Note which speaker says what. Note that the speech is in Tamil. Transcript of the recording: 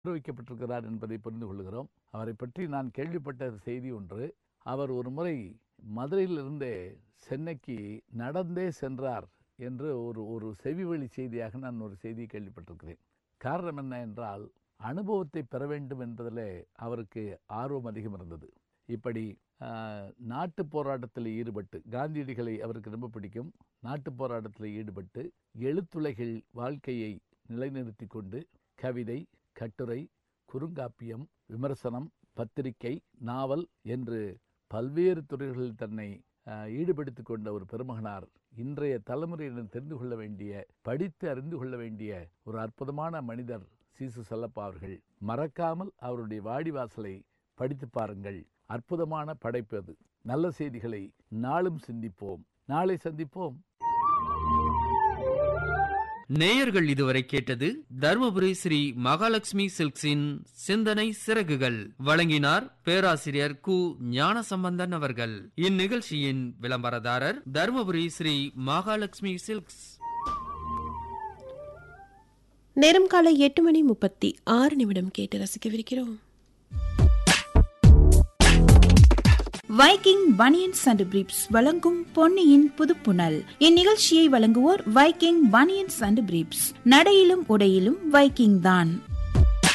Speaker 1: வைக்கப்பட்டிருக்கிறார் என்பதை புரிந்து கொள்கிறோம் அவரை பற்றி நான் கேள்விப்பட்ட செய்தி ஒன்று அவர் ஒரு முறை மதுரையிலிருந்தே சென்னைக்கு நடந்தே சென்றார் என்று ஒரு ஒரு செவிவழி செய்தியாக நான் ஒரு செய்தியை கேள்விப்பட்டிருக்கிறேன் காரணம் என்ன என்றால் அனுபவத்தை பெற வேண்டும் என்பதில் அவருக்கு ஆர்வம் அதிகம் இருந்தது இப்படி ஆஹ், நாட்டு போராட்டத்தில் ஈடுபட்டு காந்தியடிகளை அவருக்கு ரொம்ப பிடிக்கும் நாட்டு போராட்டத்தில் ஈடுபட்டு எழுத்துலகில் வாழ்க்கையை நிலைநிறுத்தி கொண்டு கவிதை கட்டுரை குறுங்காப்பியம் விமர்சனம் பத்திரிகை நாவல் என்று பல்வேறு துறைகளில் தன்னை ஆஹ், ஈடுபடுத்திக் கொண்ட ஒரு பெருமகனார் இன்றைய தலைமுறையினர் தெரிந்து கொள்ள வேண்டிய படித்து அறிந்து கொள்ள வேண்டிய ஒரு அற்புதமான மனிதர் சீசு செல்லப்பா அவர்கள் மறக்காமல் அவருடைய வாடிவாசலை படித்து பாருங்கள் அற்புதமான படைப்பு அது நல்ல செய்திகளை நாளும் சிந்திப்போம் நாளை சந்திப்போம்
Speaker 2: நேயர்கள் இதுவரை கேட்டது தருமபுரி ஸ்ரீ மகாலட்சுமி சில்க்ஸின் சிந்தனை சிறகுகள் வழங்கினார் பேராசிரியர் கு ஞானசம்பந்தன் அவர்கள் இந்நிகழ்ச்சியின் விளம்பரதாரர் தருமபுரி ஸ்ரீ மகாலட்சுமி சில்க்ஸ்
Speaker 3: நேரம் காலை எட்டு மணி முப்பத்தி ஆறு நிமிடம் கேட்டு ரசிக்கவிருக்கிறோம்
Speaker 4: வைக்கிங் பனியன்ஸ் அண்ட் பிரீப்ஸ் வழங்கும் பொன்னியின் புதுப்புணல் இந்நிகழ்ச்சியை வழங்குவோர் வைக்கிங் பனியன்ஸ் அண்ட் பிரீப்ஸ் நடையிலும் உடையிலும் வைக்கிங் தான்